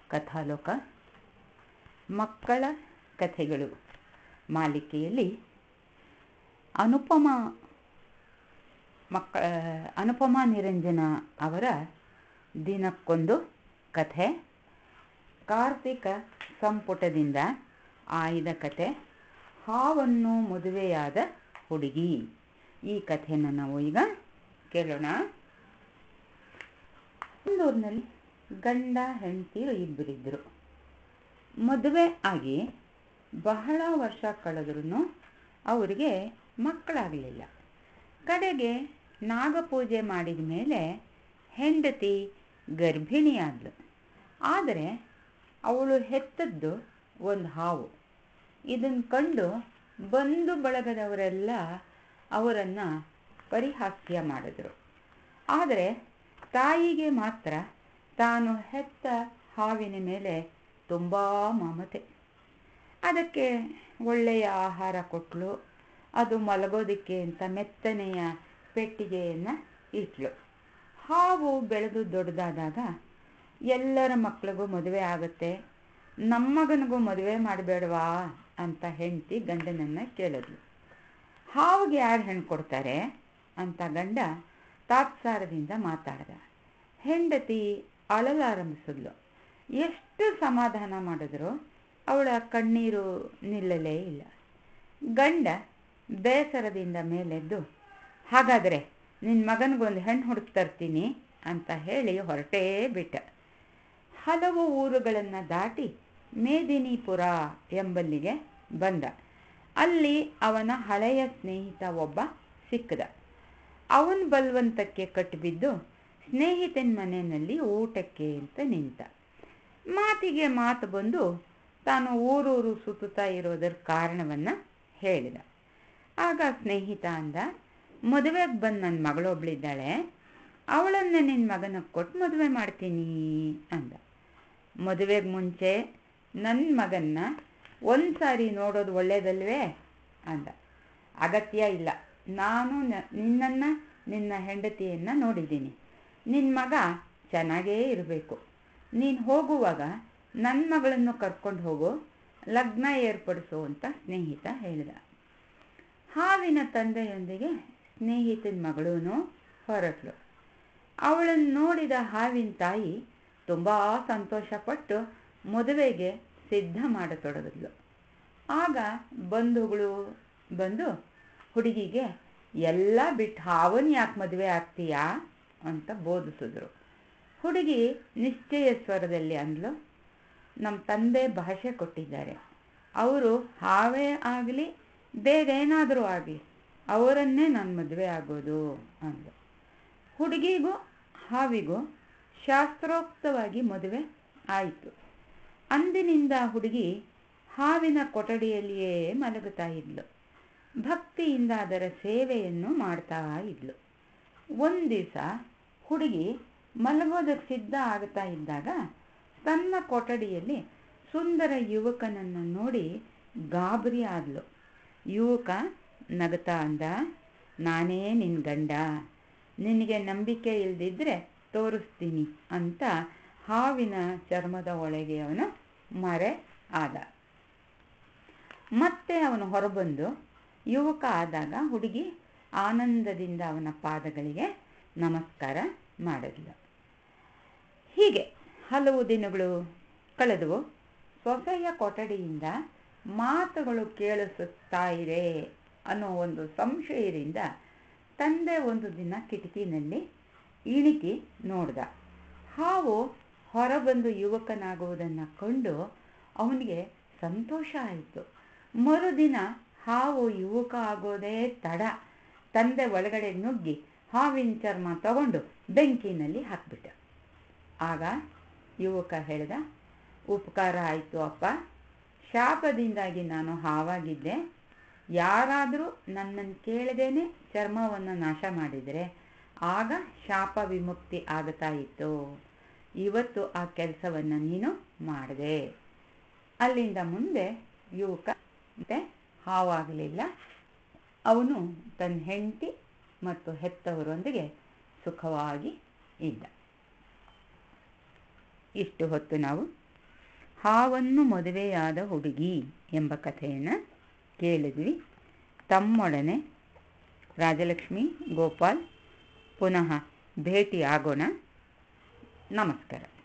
ಕಥಾಲೋಕ ಮಕ್ಕಳ ಕಥೆಗಳು ಮಾಲಿಕೆಯಲ್ಲಿ ಅನುಪಮ ಮಕ್ಕ ಅನುಪಮ ನಿರಂಜನ ಅವರ ದಿನಕ್ಕೊಂದು ಕಥೆ ಕಾರ್ತಿಕ ಸಂಪುಟದಿಂದ ಆಯ್ದ ಕಥೆ ಹಾವನ್ನು ಮದುವೆಯಾದ ಹುಡುಗಿ ಈ ಕಥೆಯನ್ನು ನಾವು ಈಗ ಕೇಳೋಣ ಒಂದೂರಿನಲ್ಲಿ ಗಂಡ ಹೆಂಡತಿರು ಇಬ್ಬರಿದ್ದರು ಮದುವೆ ಆಗಿ ಬಹಳ ವರ್ಷ ಕಳೆದ್ರೂ ಅವರಿಗೆ ಮಕ್ಕಳಾಗಲಿಲ್ಲ ಕಡೆಗೆ ನಾಗಪೂಜೆ ಮಾಡಿದ ಮೇಲೆ ಹೆಂಡತಿ ಗರ್ಭಿಣಿಯಾದ್ಲು ಆದರೆ ಅವಳು ಹೆತ್ತದ್ದು ಒಂದು ಹಾವು ಇದನ್ನು ಕಂಡು ಬಂಧು ಬಳಗದವರೆಲ್ಲ ಅವರನ್ನು ಪರಿಹಾಸ್ಯ ಮಾಡಿದ್ರು ಆದರೆ ತಾಯಿಗೆ ಮಾತ್ರ ತಾನು ಹೆತ್ತ ಹಾವಿನ ಮೇಲೆ ತುಂಬ ಮಮತೆ ಅದಕ್ಕೆ ಒಳ್ಳೆಯ ಆಹಾರ ಕೊಟ್ಟಳು ಅದು ಮಲಗೋದಕ್ಕೆ ಅಂತ ಮೆತ್ತನೆಯ ಪೆಟ್ಟಿಗೆಯನ್ನು ಇಟ್ಲು ಹಾವು ಬೆಳೆದು ದೊಡ್ಡದಾದಾಗ ಎಲ್ಲರ ಮಕ್ಕಳಿಗೂ ಮದುವೆ ಆಗುತ್ತೆ ನಮ್ಮ ಮಗನಿಗೂ ಮದುವೆ ಮಾಡಬೇಡವಾ ಅಂತ ಹೆಂಡತಿ ಗಂಡನನ್ನು ಕೇಳಿದ್ಲು ಹಾವಿಗೆ ಯಾರು ಹೆಣ್ಣು ಕೊಡ್ತಾರೆ ಅಂತ ಗಂಡ ತಾತ್ಸಾರದಿಂದ ಮಾತಾಡ್ದ ಹೆಂಡತಿ ಅಳಲಾರಂಭಿಸಿದ್ಲು ಎಷ್ಟು ಸಮಾಧಾನ ಮಾಡಿದ್ರು ಅವಳ ಕಣ್ಣೀರು ನಿಲ್ಲಲೇ ಇಲ್ಲ ಗಂಡ ಬೇಸರದಿಂದ ಮೇಲೆದ್ದು ಹಾಗಾದರೆ ನಿನ್ನ ಮಗನಿಗೊಂದು ಹೆಣ್ಣು ಹುಡುಕ್ ತರ್ತೀನಿ ಅಂತ ಹೇಳಿ ಹೊರಟೇ ಬಿಟ್ಟ ಹಲವು ಊರುಗಳನ್ನು ದಾಟಿ ಮೇದಿನಿಪುರ ಎಂಬಲ್ಲಿಗೆ ಬಂದ ಅಲ್ಲಿ ಅವನ ಹಳೆಯ ಸ್ನೇಹಿತ ಒಬ್ಬ ಸಿಕ್ಕದ ಅವನ ಬಲವಂತಕ್ಕೆ ಕಟ್ಟಿಬಿದ್ದು ಸ್ನೇಹಿತನ ಮನೆಯಲ್ಲಿ ಊಟಕ್ಕೆ ಅಂತ ನಿಂತ ಮಾತಿಗೆ ಮಾತು ಬಂದು ತಾನು ಊರೂರು ಸುತ್ತುತ್ತಾ ಇರೋದರ ಕಾರಣವನ್ನು ಹೇಳಿದ ಆಗ ಸ್ನೇಹಿತ ಅಂದ ಮದುವೆಗೆ ಬಂದು ನನ್ನ ಮಗಳೊಬ್ಳಿದ್ದಾಳೆ ಅವಳನ್ನು ನಿನ್ನ ಮಗನಿಗೆ ಕೊಟ್ಟು ಮದುವೆ ಮಾಡ್ತೀನಿ ಅಂದ ಮದುವೆಗೆ ಮುಂಚೆ ನನ್ನ ಮಗನ್ನ ಒಂದು ಸಾರಿ ನೋಡೋದು ಒಳ್ಳೇದಲ್ವೇ ಅಂದ ಅಗತ್ಯ ಇಲ್ಲ ನಾನು ನಿನ್ನನ್ನು ನಿನ್ನ ಹೆಂಡತಿಯನ್ನು ನೋಡಿದ್ದೀನಿ ನಿನ್ನ ಮಗ ಚೆನ್ನಾಗೇ ಇರಬೇಕು ನೀನು ಹೋಗುವಾಗ ನನ್ನ ಮಗಳನ್ನು ಕರ್ಕೊಂಡು ಹೋಗು ಲಗ್ನ ಏರ್ಪಡಿಸು ಅಂತ ಸ್ನೇಹಿತ ಹೇಳಿದ ಹಾವಿನ ತಂದೆಯೊಂದಿಗೆ ಸ್ನೇಹಿತನ ಮಗಳೂ ಹೊರಟ್ಲು ಅವಳನ್ನು ನೋಡಿದ ಹಾವಿನ ತಾಯಿ ತುಂಬ ಸಂತೋಷಪಟ್ಟು ಮದುವೆಗೆ ಸಿದ್ಧ ಮಾಡತೊಡಗಿದ್ಲು ಆಗ ಬಂಧುಗಳು ಬಂದು ಹುಡುಗಿಗೆ ಎಲ್ಲ ಬಿಟ್ಟು ಹಾವನ್ ಯಾಕೆ ಮದುವೆ ಆಗ್ತೀಯಾ ಅಂತ ಬೋಧಿಸಿದ್ರು ಹುಡುಗಿ ನಿಶ್ಚಯ ಸ್ವರದಲ್ಲಿ ಅಂದ್ಲು ನಮ್ಮ ತಂದೆ ಭಾಷೆ ಕೊಟ್ಟಿದ್ದಾರೆ ಅವರು ಹಾವೇ ಆಗಲಿ ಬೇರೇನಾದರೂ ಆಗಲಿ ಅವರನ್ನೇ ನಾನು ಮದುವೆ ಆಗೋದು ಅಂದು ಹುಡುಗಿಗೂ ಹಾವಿಗೂ ಶಾಸ್ತ್ರೋಕ್ತವಾಗಿ ಮದುವೆ ಆಯಿತು ಅಂದಿನಿಂದ ಹುಡುಗಿ ಹಾವಿನ ಕೊಠಡಿಯಲ್ಲಿಯೇ ಮಲಗುತ್ತಾ ಇದ್ಲು ಭಕ್ತಿಯಿಂದ ಅದರ ಸೇವೆಯನ್ನು ಮಾಡ್ತಾ ಇದ್ಲು ಒಂದು ದಿವಸ ಹುಡುಗಿ ಮಲಗೋದಕ್ಕೆ ಸಿದ್ಧ ಆಗ್ತಾ ಇದ್ದಾಗ ತನ್ನ ಕೊಠಡಿಯಲ್ಲಿ ಸುಂದರ ಯುವಕನನ್ನು ನೋಡಿ ಗಾಬರಿ ಆದ್ಲು ಯುವಕ ನಗತಾ ಅಂದ ನಾನೇ ನಿನ್ನ ಗಂಡ ನಿನಗೆ ನಂಬಿಕೆ ಇಲ್ದಿದ್ರೆ ತೋರಿಸ್ತೀನಿ ಅಂತ ಹಾವಿನ ಚರ್ಮದ ಒಳಗೆ ಅವನು ಮರೆ ಆದ ಮತ್ತೆ ಅವನು ಹೊರಬಂದು ಯುವಕ ಆದಾಗ ಹುಡುಗಿ ಆನಂದದಿಂದ ಅವನ ಪಾದಗಳಿಗೆ ನಮಸ್ಕಾರ ಮಾಡಿದ್ಲು ಹೀಗೆ ಹಲವು ದಿನಗಳು ಕಳೆದವು ಸೊಸೆಯ ಕೊಠಡಿಯಿಂದ ಮಾತುಗಳು ಕೇಳಿಸುತ್ತಾ ಇದೆ ಅನ್ನೋ ಒಂದು ಸಂಶಯದಿಂದ ತಂದೆ ಒಂದು ದಿನ ಕಿಟಕಿನಲ್ಲಿ ಇಣಿಕಿ ನೋಡ್ದ ಹಾವು ಹೊರಬಂದು ಯುವಕನಾಗುವುದನ್ನು ಕಂಡು ಅವನಿಗೆ ಸಂತೋಷ ಆಯಿತು ಮರುದಿನ ಹಾವು ಯುವಕ ಆಗೋದೇ ತಡ ತಂದೆ ಒಳಗಡೆ ನುಗ್ಗಿ ಹಾವಿನ ಚರ್ಮ ತಗೊಂಡು ಬೆಂಕಿನಲ್ಲಿ ಹಾಕ್ಬಿಟ್ಟ ಆಗ ಯುವಕ ಹೇಳ್ದ ಉಪಕಾರ ಆಯಿತು ಅಪ್ಪ ಶಾಪದಿಂದಾಗಿ ನಾನು ಹಾವಾಗಿದ್ದೆ ಯಾರಾದರೂ ನನ್ನನ್ನು ಕೇಳದೇನೆ ಚರ್ಮವನ್ನು ನಾಶ ಮಾಡಿದರೆ ಆಗ ಶಾಪ ವಿಮುಕ್ತಿ ಆಗ್ತಾ ಇತ್ತು ಇವತ್ತು ಆ ಕೆಲಸವನ್ನು ನೀನು ಮಾಡಿದೆ ಅಲ್ಲಿಂದ ಮುಂದೆ ಯುವಕ ಮತ್ತೆ ಹಾವಾಗಲಿಲ್ಲ ಅವನು ತನ್ನ ಹೆಂಡತಿ ಮತ್ತು ಹೆತ್ತವರೊಂದಿಗೆ ಸುಖವಾಗಿ ಇದ್ದ ಇಷ್ಟು ಹೊತ್ತು ನಾವು ಹಾವನ್ನು ಮದುವೆಯಾದ ಹುಡುಗಿ ಎಂಬ ಕಥೆಯನ್ನು ಕೇಳಿದ್ವಿ ತಮ್ಮೊಡನೆ ರಾಜಲಕ್ಷ್ಮಿ ಗೋಪಾಲ್ ಪುನಃ ಭೇಟಿ ಆಗೋಣ ನಮಸ್ಕಾರ